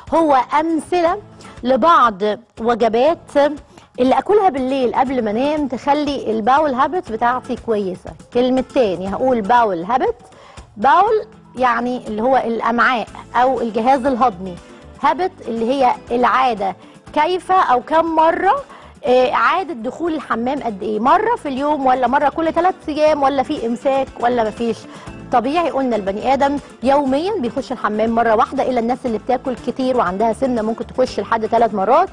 هو امثله لبعض وجبات اللي اكلها بالليل قبل ما انام تخلي الباول هابت بتاعتي كويسه كلمه تاني هقول باول هابت باول يعني اللي هو الامعاء او الجهاز الهضمي هابت اللي هي العاده كيف او كم مره آه، عادة دخول الحمام قد ايه مرة في اليوم ولا مرة كل ثلاث ايام ولا في امساك ولا مفيش طبيعي قلنا البني ادم يوميا بيخش الحمام مره واحده الا الناس اللي بتاكل كتير وعندها سمنه ممكن تخش لحد ثلاث مرات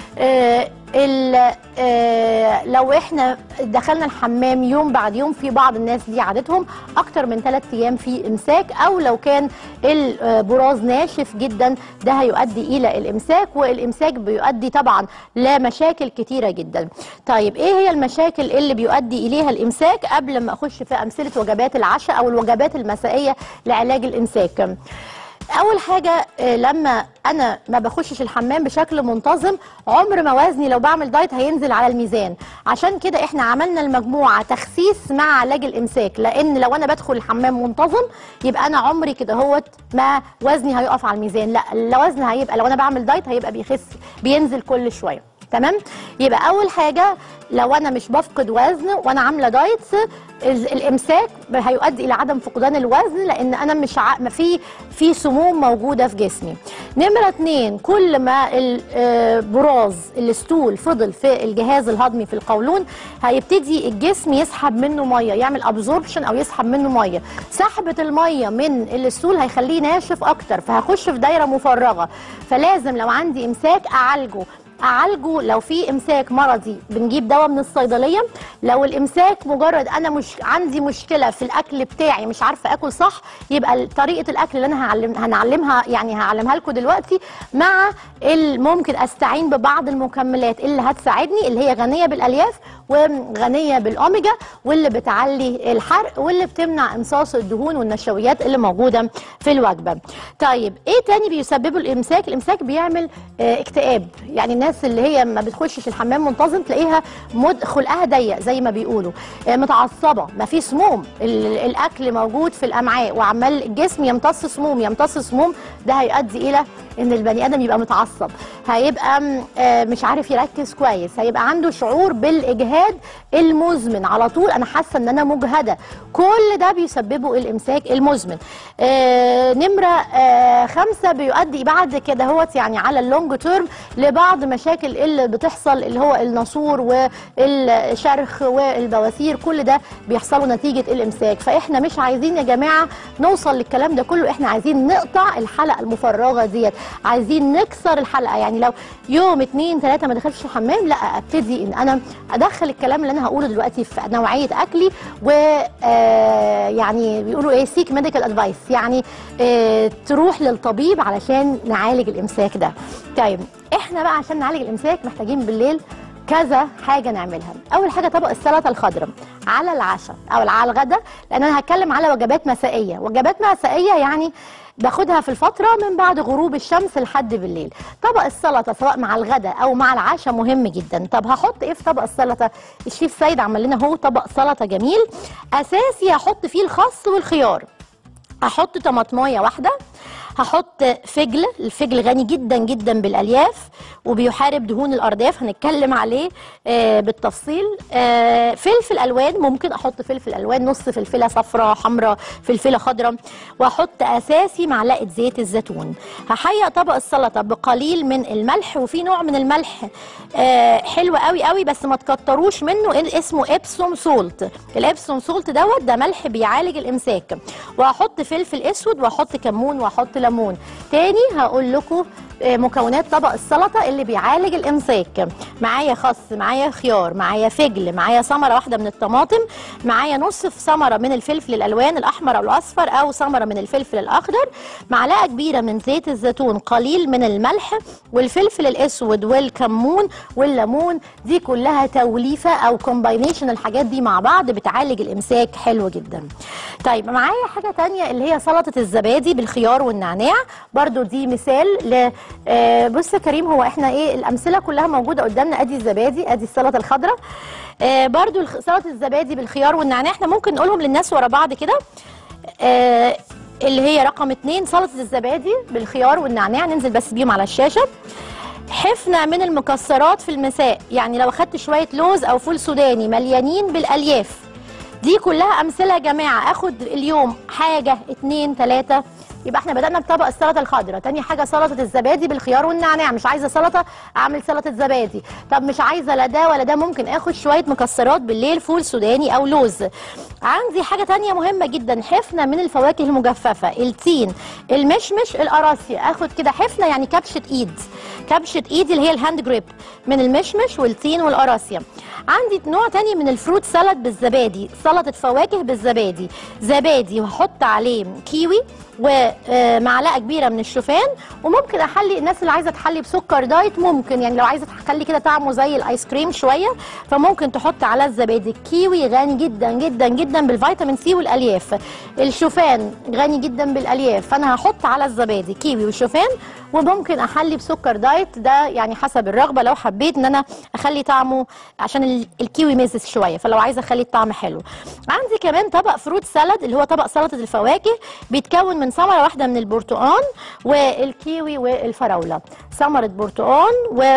آه ال- آه لو احنا دخلنا الحمام يوم بعد يوم في بعض الناس دي عادتهم اكتر من ثلاث ايام في امساك او لو كان البراز ناشف جدا ده هيؤدي الى الامساك والامساك بيؤدي طبعا لمشاكل كتيره جدا طيب ايه هي المشاكل اللي بيؤدي اليها الامساك قبل ما اخش في امثله وجبات العشاء او الوجبات المسائيه لعلاج الامساك اول حاجه آه، لما انا ما بخشش الحمام بشكل منتظم عمر ما وزني لو بعمل دايت هينزل على الميزان عشان كده احنا عملنا المجموعه تخسيس مع علاج الامساك لان لو انا بدخل الحمام منتظم يبقى انا عمري كده هوت ما وزني هيقف على الميزان لا الوزن هيبقى لو انا بعمل دايت هيبقى بيخس بينزل كل شويه تمام يبقى اول حاجه لو انا مش بفقد وزن وانا عامله دايت ال- الامساك هيؤدي الى عدم فقدان الوزن لان انا مش ع... ما في في سموم موجوده في جسمي نمره اتنين كل ما البراز الستول فضل في الجهاز الهضمي في القولون هيبتدي الجسم يسحب منه ميه يعمل ابزوربشن او يسحب منه ميه سحبه الميه من الستول هيخليه ناشف اكتر فهخش في دايره مفرغه فلازم لو عندي امساك اعالجه اعالجه لو في امساك مرضي بنجيب دواء من الصيدليه لو الامساك مجرد انا مش عندي مشكله في الاكل بتاعي مش عارفه اكل صح يبقى طريقه الاكل اللي انا هعلم هنعلمها يعني هعلمها لكم دلوقتي مع ال- ممكن استعين ببعض المكملات اللي هتساعدني اللي هي غنيه بالالياف وغنيه بالاوميجا واللي بتعلي الحرق واللي بتمنع امصاص الدهون والنشويات اللي موجوده في الوجبه طيب ايه تاني بيسببه الامساك الامساك بيعمل آه، اكتئاب يعني الناس اللي هي ما بتخشش الحمام منتظم تلاقيها مد خلقها ضيق زي ما بيقولوا آه، متعصبه ما في سموم ال- الاكل موجود في الامعاء وعمال الجسم يمتص سموم يمتص سموم ده هيؤدي الى ان البني ادم يبقى متعصب هيبقى م- آه، مش عارف يركز كويس هيبقى عنده شعور بالاجهاد المزمن على طول انا حاسه ان انا مجهده كل ده بيسببه الامساك المزمن آه، نمره آه، خمسه بيؤدي بعد كده هوت يعني على اللونج تيرم لبعض مشاكل اللي بتحصل اللي هو الناسور والشرخ والبواسير كل ده بيحصلوا نتيجه الامساك فاحنا مش عايزين يا جماعه نوصل للكلام ده كله احنا عايزين نقطع الحلقه المفرغه ديت عايزين نكسر الحلقه يعني لو يوم اتنين تلاته ما دخلتش الحمام لا ابتدي ان انا ادخل الكلام اللي انا هقوله دلوقتي في نوعيه اكلي و آه، يعني بيقولوا ايه سيك ميديكال ادفايس يعني آه، تروح للطبيب علشان نعالج الامساك ده طيب احنا بقى عشان نعالج الامساك محتاجين بالليل كذا حاجه نعملها اول حاجه طبق السلطه الخضراء على العشاء او على الغداء لان انا هتكلم على وجبات مسائيه وجبات مسائيه يعني باخدها في الفترة من بعد غروب الشمس لحد بالليل طبق السلطة سواء مع الغداء أو مع العشاء مهم جدا طب هحط إيه في طبق السلطة الشيف سيد عمل لنا هو طبق سلطة جميل أساسي هحط فيه الخس والخيار هحط طماطمايه واحده هحط فجل الفجل غني جدا جدا بالالياف وبيحارب دهون الارداف هنتكلم عليه آه بالتفصيل آه فلفل الوان ممكن احط فلفل الوان نص فلفله صفراء حمراء فلفله خضراء واحط اساسي معلقه زيت الزيتون هحيق طبق السلطه بقليل من الملح وفي نوع من الملح آه حلو قوي قوي بس ما تكتروش منه إن- اسمه ابسوم سولت الابسوم سولت دوت ده ملح بيعالج الامساك وهحط فلفل اسود واحط كمون واحط ليمون تاني هقول لكم آه، مكونات طبق السلطه اللي بيعالج الامساك معايا خس معايا خيار معايا فجل معايا ثمره واحده من الطماطم معايا نص ثمره من الفلفل الالوان الاحمر او الاصفر او ثمره من الفلفل الاخضر معلقه كبيره من زيت الزيتون قليل من الملح والفلفل الاسود والكمون والليمون دي كلها توليفه او كومباينيشن الحاجات دي مع بعض بتعالج الامساك حلو جدا طيب معايا حاجه تانية اللي هي سلطه الزبادي بالخيار والنعناع برضو دي مثال ل آه، بص يا كريم هو احنا ايه الامثله كلها موجوده قدامنا ادي الزبادي ادي السلطه الخضراء آه، برضو الخ- سلطه الزبادي بالخيار والنعناع احنا ممكن نقولهم للناس ورا بعض كده آه، اللي هي رقم اتنين سلطه الزبادي بالخيار والنعناع ننزل بس بيهم على الشاشه حفنه من المكسرات في المساء يعني لو اخدت شويه لوز او فول سوداني مليانين بالالياف دي كلها امثله يا جماعه اخد اليوم حاجه اتنين تلاته يبقى احنا بدأنا بطبق السلطة الخضراء تاني حاجة سلطة الزبادي بالخيار والنعناع مش عايزة سلطة اعمل سلطة زبادي طب مش عايزة لا ده ولا ده ممكن اخد شوية مكسرات بالليل فول سوداني او لوز عندي حاجة تانية مهمة جدا حفنة من الفواكه المجففة التين المشمش القراصية اخد كده حفنة يعني كبشة ايد كبشة ايدي اللي هي الهاند جريب من المشمش والتين والقراصية عندي نوع تاني من الفروت سالاد بالزبادي سلطة فواكه بالزبادي زبادي وهحط عليه كيوي ومعلقه كبيره من الشوفان وممكن احلي الناس اللي عايزه تحلي بسكر دايت ممكن يعني لو عايزه تخلي كده طعمه زي الايس كريم شويه فممكن تحط على الزبادي الكيوي غني جدا جدا جدا بالفيتامين سي والالياف الشوفان غني جدا بالالياف فانا هحط على الزبادي كيوي وشوفان وممكن احلي بسكر دايت ده يعني حسب الرغبه لو حبيت ان انا اخلي طعمه عشان ال- الكيوي ميزز شويه فلو عايزه اخلي الطعم حلو عندي كمان طبق فروت سالاد اللي هو طبق سلطه الفواكه بيتكون من ثمره واحده من البرتقال والكيوي والفراوله ثمره برتقال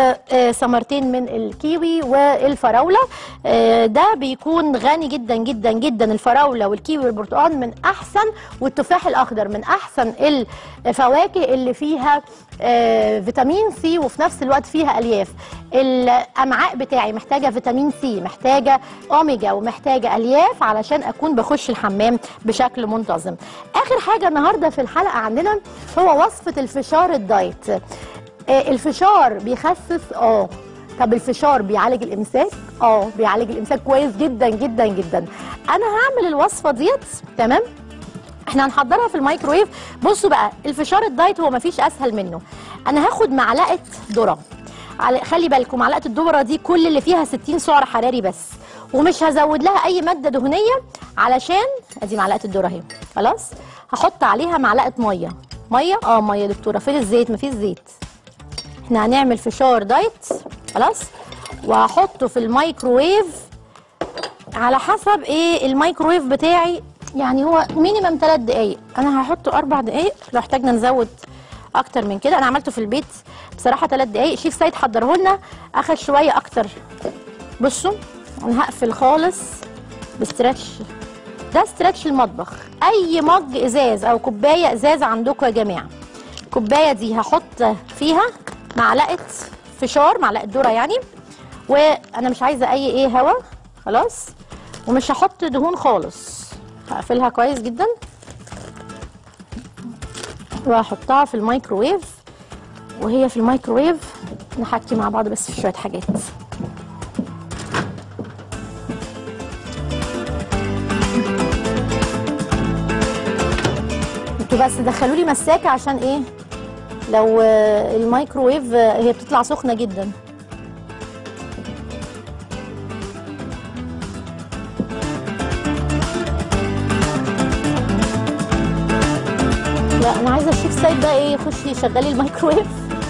وثمرتين من الكيوي والفراوله آه، ده بيكون غني جدا جدا جدا الفراوله والكيوي والبرتقال من احسن والتفاح الاخضر من احسن الفواكه اللي فيها آه، فيتامين سي وفي نفس الوقت فيها الياف الامعاء بتاعي محتاجه فيتامين سي محتاجه اوميجا ومحتاجه الياف علشان اكون بخش الحمام بشكل منتظم اخر حاجه النهارده في الحلقه عندنا هو وصفه الفشار الدايت آه، الفشار بيخسس اه طب الفشار بيعالج الامساك اه بيعالج الامساك كويس جدا جدا جدا انا هعمل الوصفه ديت تمام احنا هنحضرها في الميكرويف بصوا بقى الفشار الدايت هو مفيش اسهل منه انا هاخد معلقه ذره على- خلي بالكم معلقه الذره دي كل اللي فيها 60 سعر حراري بس ومش هزود لها اي ماده دهنيه علشان ادي معلقه الذره اهي خلاص هحط عليها معلقه ميه ميه اه ميه يا دكتوره فين الزيت مفيش زيت احنا هنعمل فشار دايت خلاص وهحطه في الميكروويف على حسب ايه الميكروويف بتاعي يعني هو مينيمم 3 دقايق انا هحطه 4 دقايق لو احتاجنا نزود اكتر من كده انا عملته في البيت بصراحه 3 دقايق شيف سيد حضره لنا اخد شويه اكتر بصوا انا هقفل خالص بستريتش ده استرتش المطبخ اي مج ازاز او كوبايه ازاز عندكم يا جماعه الكوبايه دي هحط فيها معلقه فشار معلقه ذره يعني وانا مش عايزه اي ايه هوا خلاص ومش هحط دهون خالص هقفلها كويس جدا وهحطها في الميكروويف وهي في الميكروويف نحكي مع بعض بس في شويه حاجات انتوا بس دخلوا لي مساكه عشان ايه لو آه، الميكروويف آه، هي بتطلع سخنه جدا لا انا عايزه الشيف سيد بقى ايه يخش يشغلي الميكروويف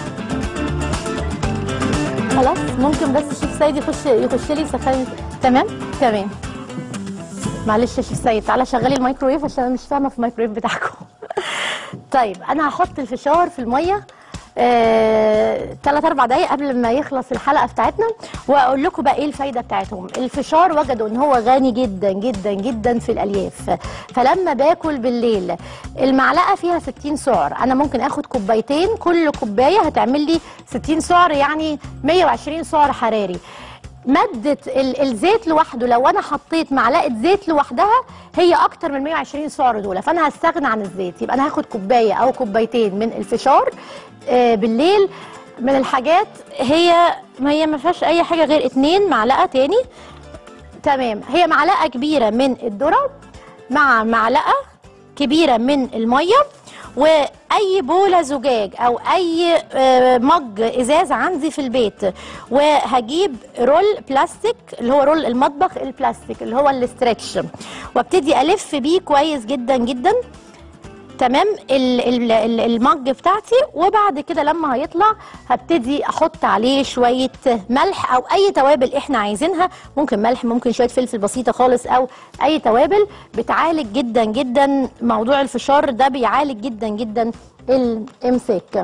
خلاص ممكن بس الشيف سيد يخش يخش لي يسخن تمام تمام معلش يا شيف سيد تعالى شغلي الميكروويف عشان انا مش فاهمه في الميكروويف بتاعكم طيب انا هحط الفشار في الميه ثلاث اربع دقايق قبل ما يخلص الحلقه بتاعتنا واقول لكم بقى ايه الفايده بتاعتهم الفشار وجدوا ان هو غني جدا جدا جدا في الالياف فلما باكل بالليل المعلقه فيها 60 سعر انا ممكن اخد كوبايتين كل كوبايه هتعمل لي 60 سعر يعني 120 سعر حراري مادة ال- الزيت لوحده لو انا حطيت معلقة زيت لوحدها هي اكتر من 120 سعر دول فانا هستغنى عن الزيت يبقى انا هاخد كوباية او كوبايتين من الفشار آه، بالليل من الحاجات هي ما هي ما فيهاش اي حاجة غير اتنين معلقة تاني تمام هي معلقة كبيرة من الذرة مع معلقة كبيرة من المية واي بوله زجاج او اي آه، مج ازاز عندي في البيت وهجيب رول بلاستيك اللي هو رول المطبخ البلاستيك اللي هو الاسترتش وابتدي الف بيه كويس جدا جدا تمام ال- ال- ال- المج بتاعتي وبعد كده لما هيطلع هبتدي احط عليه شويه ملح او اي توابل احنا عايزينها ممكن ملح ممكن شويه فلفل بسيطه خالص او اي توابل بتعالج جدا جدا موضوع الفشار ده بيعالج جدا جدا الامساك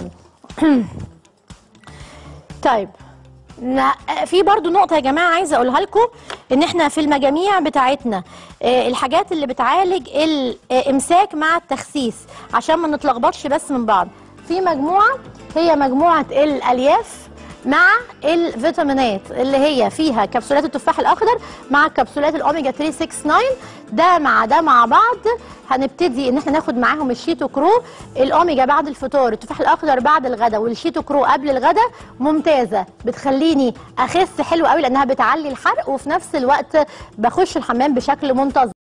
طيب نا- في برضو نقطة يا جماعة عايزة أقولها لكم إن إحنا في المجاميع بتاعتنا آه، الحاجات اللي بتعالج الإمساك مع التخسيس عشان ما نتلخبطش بس من بعض في مجموعة هي مجموعة الألياف مع الفيتامينات اللي هي فيها كبسولات التفاح الاخضر مع كبسولات الاوميجا 369 ده مع ده مع بعض هنبتدي ان احنا ناخد معاهم الشيتو كرو الاوميجا بعد الفطار التفاح الاخضر بعد الغداء والشيتو كرو قبل الغداء ممتازه بتخليني اخس حلو قوي لانها بتعلي الحرق وفي نفس الوقت بخش الحمام بشكل منتظم